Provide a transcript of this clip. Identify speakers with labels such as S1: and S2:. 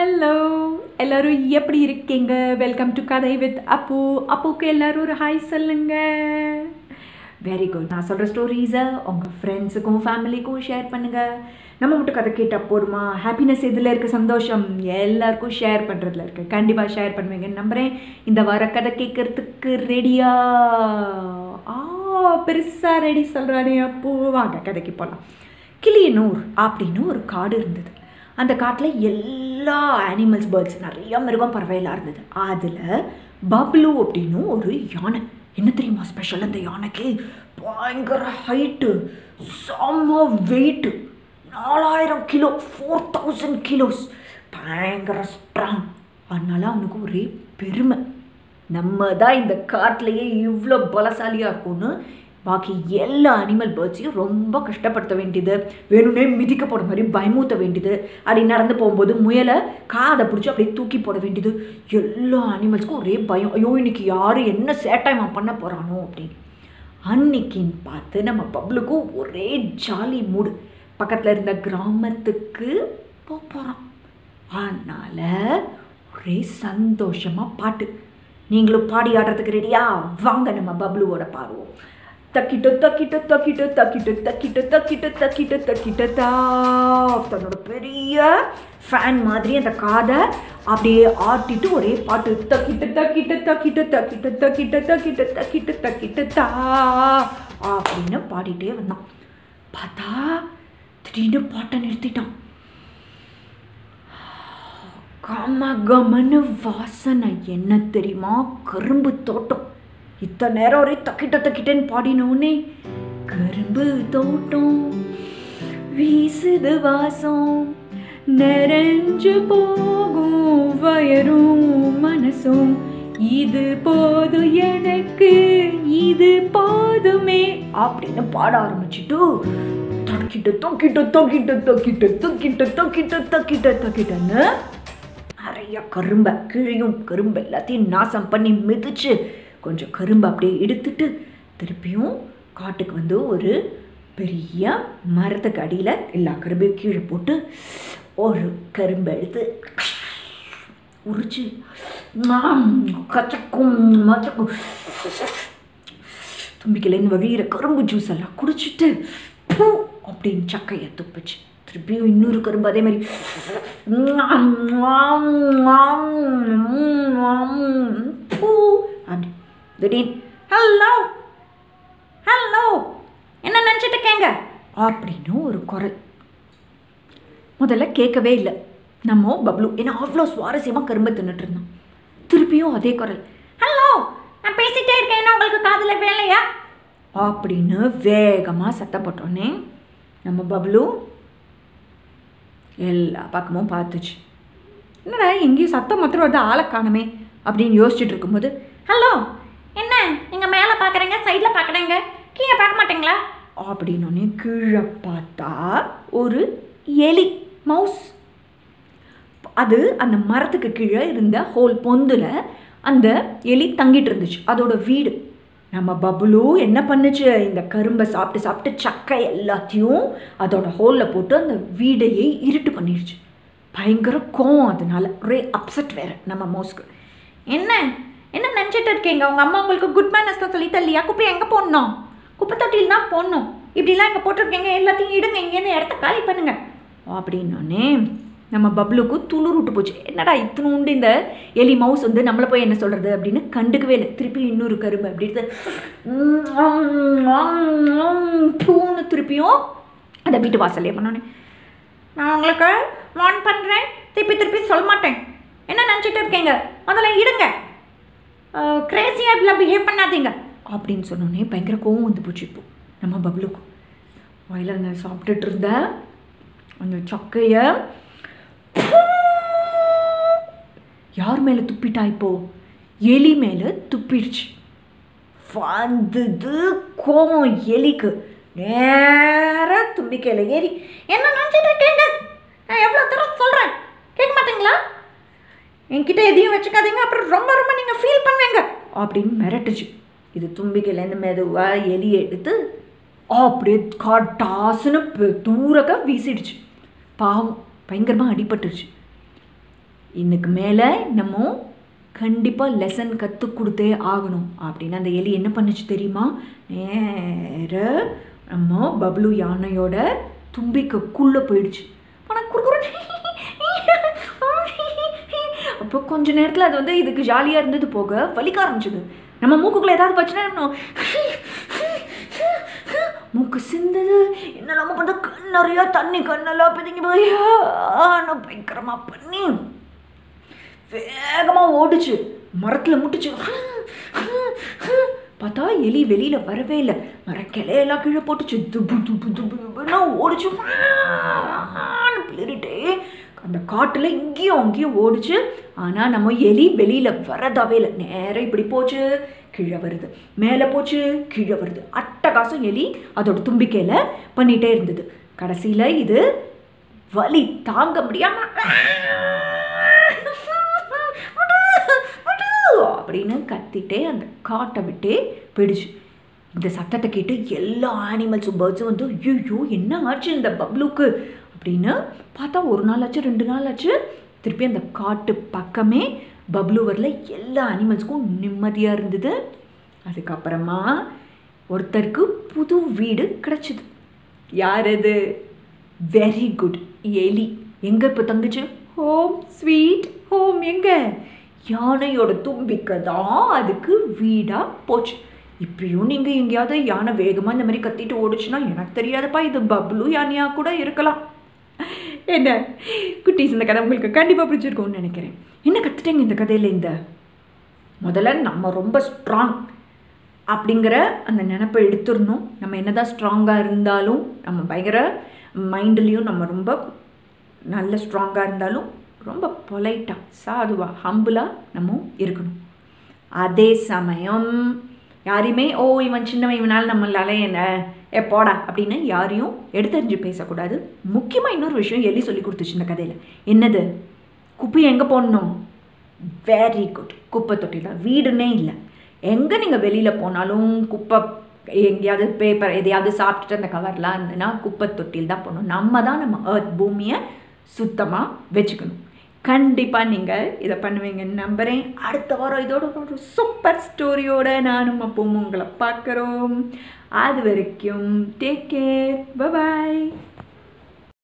S1: hello எல்லாரும் எப்படி இருக்கீங்க welcome to Kathai with Appu அப்புக்கு எல்லாரும் ஒரு ஹாய் சொல்லுங்க வெரி குட் நான் சொல்கிற ஸ்டோரிஸை உங்கள் ஃப்ரெண்ட்ஸுக்கும் ஃபேமிலிக்கும் ஷேர் பண்ணுங்கள் நம்ம மட்டும் கதை கேட்டால் போதுமா ஹாப்பினஸ் இதில் இருக்க சந்தோஷம் எல்லாருக்கும் ஷேர் பண்ணுறதுல இருக்கு கண்டிப்பாக ஷேர் பண்ணுவீங்கன்னு நம்புகிறேன் இந்த வார கதை கேட்குறதுக்கு ரெடியா ஆ பெருசாக ரெடி சொல்கிறானே அப்போ வாங்க கதைக்கு போகலாம் கிளியனூர் அப்படின்னு ஒரு காடு இருந்தது அந்த காட்டில் எல்லா அனிமல்ஸ் பேர்ட்ஸ் நிறைய மிருகம் பறவையெல்லாம் இருந்தது அதில் பப்ளு அப்படின்னு ஒரு யானை என்ன தெரியுமா ஸ்பெஷல் அந்த யானைக்கு பயங்கர ஹைட்டு செம்ம வெயிட்டு நாலாயிரம் கிலோ ஃபோர் தௌசண்ட் கிலோஸ் பயங்கர ஸ்ட்ராங் அதனால அவனுக்கு ஒரே பெருமை நம்ம தான் இந்த காட்டிலேயே இவ்வளோ பலசாலியாக இருக்கும்னு பாக்கி எல்லா அனிமல் பேர்ட்ஸையும் ரொம்ப கஷ்டப்படுத்த வேண்டியது வேணும்னே மிதிக்க போட மாதிரி பயமூத்த வேண்டியது அப்படி நடந்து போகும்போது முயலை காதை பிடிச்சி அப்படியே தூக்கி போட வேண்டியது எல்லா அனிமல்ஸ்க்கும் ஒரே பயம் ஐயோ இன்னைக்கு யார் என்ன சேட்டை இவன் பண்ண போகிறானோ அப்படின்னு அன்னைக்கின்னு பார்த்து நம்ம பப்ளுக்கும் ஒரே ஜாலி மூடு பக்கத்தில் இருந்த கிராமத்துக்கு போக போகிறோம் அதனால் ஒரே சந்தோஷமாக பாட்டு நீங்களும் பாடி ஆடுறதுக்கு ரெடியா வாங்க நம்ம பப்ளுவோட பாடுவோம் தக்கிட்டு தக்கிட்டு தக்கிட்டு தக்கிட்டு தக்கிட்டு தக்கிட்டு தக்கிட்டு தக்கிட்டு தா தன்னோட பெரிய ஃபேன் மாதிரி அந்த காதை அப்படியே ஆட்டிட்டு ஒரே பாட்டு தக்கிட்டு தக்கிட்டு தக்கிட்டு தக்கிட்டு தக்கிட்டு தக்கிட்டு தக்கிட்டு தக்கிட்டு தா அப்படின்னு பாடிட்டே வந்தான் பார்த்தா திடீர்னு பாட்டை நிறுத்திட்டான் கம கமன்னு வாசனை என்ன தெரியுமா கரும்பு தோட்டம் இத்தனை நேரம் ஒரே தக்கிட்ட தக்கிட்டேன்னு பாடினோடனே கரும்பு தோட்டம் வீசுது வாசம் நிறைஞ்சு போகும் வயரும் மனசும் இது போதும் எனக்கு இது போதுமே அப்படின்னு பாட ஆரம்பிச்சுட்டு தக்கிட்டு தொக்கிட்டு தொக்கிட்டு தொக்கிட்டு தொக்கிட்டு தொக்கிட்டு தொக்கிட்டு தொக்கிட்டன்னு நிறைய கரும்பை கீழையும் கரும்பு எல்லாத்தையும் நாசம் பண்ணி மிதிச்சு கொஞ்சம் கரும்பை அப்படியே எடுத்துட்டு திருப்பியும் காட்டுக்கு வந்து ஒரு பெரிய மரத்துக்கு அடியில் எல்லா கரும்பையும் கீழே போட்டு ஒரு கரும்பை எடுத்து உரிச்சு கச்சக்கும் மச்சக்கும் தும்பிக்கையிலேருந்து வழியிற கரும்பு ஜூஸ் எல்லாம் குடிச்சிட்டு பூ அப்படின்னு சக்கையை துப்பிச்சு திருப்பியும் இன்னொரு கரும்பு அதே மாதிரி பூ அப்படி திடீர்னு ஹலோ ஹலோ என்ன நினச்சிட்டு இருக்கேங்க அப்படின்னு ஒரு குரல் முதல்ல கேட்கவே இல்லை நம்ம பப்ளு ஏன்னா அவ்வளோ சுவாரஸ்யமாக கரும்பை தின்னுட்டு இருந்தோம் திருப்பியும் அதே குரல் ஹலோ நான் பேசிட்டே இருக்கேன் உங்களுக்கு காதில் வேலையா அப்படின்னு வேகமாக சத்தம் போட்டோன்னே நம்ம பப்ளு எல்லா பக்கமும் பார்த்துச்சு என்னடா எங்கேயும் சத்தம் மாத்திரம் வருது ஆளை காணுமே அப்படின்னு யோசிச்சுட்டு இருக்கும்போது ஹலோ என்ன நீங்கள் மேலே பார்க்குறீங்க சைடில் பார்க்குறீங்க கீழே பார்க்க மாட்டீங்களா அப்படின்னோடனே கீழே பார்த்தா ஒரு எலி மவுஸ் அது அந்த மரத்துக்கு கீழே இருந்த ஹோல் பொந்தில் அந்த எலி தங்கிட்டு இருந்துச்சு அதோட வீடு நம்ம பபுலு என்ன பண்ணுச்சு இந்த கரும்பை சாப்பிட்டு சாப்பிட்டு சக்கை எல்லாத்தையும் அதோட ஹோலில் போட்டு அந்த வீடையே இருட்டு பண்ணிடுச்சு பயங்கர கோவம் அதனால ஒரே அப்செட் வேறு நம்ம மவுஸ்க்கு என்ன என்ன நினச்சிட்டு இருக்கீங்க உங்கள் அம்மா உங்களுக்கு குட் மேனஸ் தான் சொல்லி தள்ளியா குப்பை எங்கே போடணும் குப்பை தொட்டியில் தான் போடணும் இப்படிலாம் இங்கே போட்டிருக்கீங்க எல்லாத்தையும் இடுங்க இங்கேருந்து இடத்த காலி பண்ணுங்க அப்படின்னோடனே நம்ம பப்ளுக்கு துளிர் விட்டு போச்சு என்னடா இத்தினூண்டு இந்த எலி மவுஸ் வந்து நம்மளை போய் என்ன சொல்கிறது அப்படின்னு கண்டுக்கவே இல்லை திருப்பி இன்னொரு கரும்பு அப்படி பூன்னு திருப்பியும் அந்த வீட்டு வாசல்லே பண்ணோன்னே நான் உங்களுக்கு வார்ன் பண்ணுறேன் திருப்பி திருப்பி சொல்ல மாட்டேன் என்ன நினச்சிட்டு இருக்கீங்க முதல்ல இடுங்க கிரேசியாக இப்படிலாம் பிஹேவ் பண்ணாதீங்க அப்படின்னு சொன்னோன்னே பயங்கர கோவம் வந்து போச்சு இப்போ நம்ம பப்ளுக்கு வயலில் அந்த சாப்பிட்டுட்டு இருந்த அந்த சக்கையை யார் மேலே துப்பிட்டா இப்போ எலி மேலே துப்பிடுச்சு வந்தது கோவம் எலிக்கு நேராக தும்பிக்கையில் ஏறி என்ன நினச்சிட்டு இருக்கீங்க நான் எவ்வளோ தூரம் சொல்கிறேன் கேட்க மாட்டீங்களா என்கிட்ட எதையும் வச்சுக்காதீங்க அப்புறம் ரொம்ப ரொம்ப நீங்கள் ஃபீல் பண்ணுவீங்க அப்படின்னு மிரட்டுச்சு இது தும்பிக்கையிலேருந்து மெதுவாக எலியை எடுத்து அப்படியே காட்டாசுன்னு தூரக்க வீசிடுச்சு பாவம் பயங்கரமாக அடிபட்டுருச்சு இன்னைக்கு மேலே நம்ம கண்டிப்பாக லெசன் கற்றுக் கொடுத்தே ஆகணும் அப்படின்னு அந்த எலி என்ன பண்ணுச்சு தெரியுமா நேர நம்ம பப்ளு யானையோட தும்பிக்கைக்குள்ளே போயிடுச்சு ஆனால் அப்போ கொஞ்ச நேரத்தில் அது வந்து இதுக்கு ஜாலியாக இருந்தது போக வலிக்க ஆரம்பிச்சது நம்ம மூக்குக்குள்ள ஏதாவது பிரச்சனை மூக்கு சிந்தது என்னெல்லாம பண்ண கண் நிறையா தண்ணி கண்ணெல்லாம் பிதுங்கி போய் நான் பயங்கரமாக பண்ணி வேகமாக ஓடுச்சு மரத்தில் முட்டுச்சு பார்த்தா எலி வெளியில் வரவே இல்லை மரக்கிளையெல்லாம் கீழே போட்டுச்சு துபு துபு துபு துபுன்னா ஓடிச்சு பிளறிட்டே அந்த காட்டில் இங்கேயும் அங்கேயும் ஓடிச்சு ஆனால் நம்ம எலி வெளியில் வரதாவே இல்லை நேரம் இப்படி போச்சு கீழே வருது மேலே போச்சு கீழே வருது அட்டகாசம் எலி அதோட தும்பிக்கையில் பண்ணிகிட்டே இருந்தது கடைசியில் இது வலி தாங்க முடியாம அப்படின்னு கத்திட்டே அந்த காட்டை விட்டே போயிடுச்சு இந்த சத்தத்தை கேட்டு எல்லா அனிமல்ஸும் பேர்ட்ஸும் வந்து ஐயோ என்ன ஆச்சு இந்த பப்ளுக்கு அப்படின்னு பார்த்தா ஒரு நாள் ஆச்சு ரெண்டு நாள் ஆச்சு திருப்பி அந்த காட்டு பக்கமே பப்ளு வரல எல்லா அனிமல்ஸ்க்கும் நிம்மதியாக இருந்தது அதுக்கப்புறமா ஒருத்தருக்கு புது வீடு கிடச்சிது யார் அது வெரி குட் எலி எங்கே இப்போ தங்குச்சு ஹோம் ஸ்வீட் ஹோம் எங்கே யானையோட தும்பிக்கை தான் அதுக்கு வீடாக போச்சு இப்பயும் நீங்கள் எங்கேயாவது யானை வேகமாக இந்த மாதிரி கத்திட்டு ஓடுச்சுன்னா எனக்கு தெரியாதப்பா இது பப்ளு யானையாக கூட இருக்கலாம் என்ன குட்டீஸ் இந்த கதை உங்களுக்கு கண்டிப்பாக பிடிச்சிருக்கும்னு நினைக்கிறேன் என்ன கற்றுட்டேங்க இந்த கதையில் இந்த முதல்ல நம்ம ரொம்ப ஸ்ட்ராங் அப்படிங்கிற அந்த நினப்பை எடுத்துடணும் நம்ம என்னதான் ஸ்ட்ராங்காக இருந்தாலும் நம்ம பயங்கர மைண்ட்லேயும் நம்ம ரொம்ப நல்ல ஸ்ட்ராங்காக இருந்தாலும் ரொம்ப பொலைட்டாக சாதுவாக ஹம்புளாக நம்ம இருக்கணும் அதே சமயம் யாரையுமே ஓ இவன் சின்னவன் இவனால் நம்மளால என்ன ஏ போடா அப்படின்னு யாரையும் எடுத்தறிஞ்சு பேசக்கூடாது முக்கியமாக இன்னொரு விஷயம் எலி சொல்லி கொடுத்துச்சு இந்த கதையில் என்னது குப்பை எங்கே போடணும் வெரி குட் குப்பை தொட்டியில் வீடுனே இல்லை எங்கே நீங்கள் வெளியில் போனாலும் குப்பை எங்கேயாவது பேப்பர் எதையாவது சாப்பிட்டுட்டு அந்த கவர்லாம் இருந்ததுன்னா குப்பை தொட்டியில் தான் போகணும் நம்ம தான் நம்ம ஏர்த் பூமியை சுத்தமாக வச்சுக்கணும் கண்டிப்பாக நீங்கள் இதை பண்ணுவீங்கன்னு நம்புகிறேன் அடுத்த வாரம் இதோட ஒரு சூப்பர் ஸ்டோரியோட நானும் அப்பவும் உங்களை பார்க்குறோம் அது வரைக்கும் டேக் கேர் பபாய்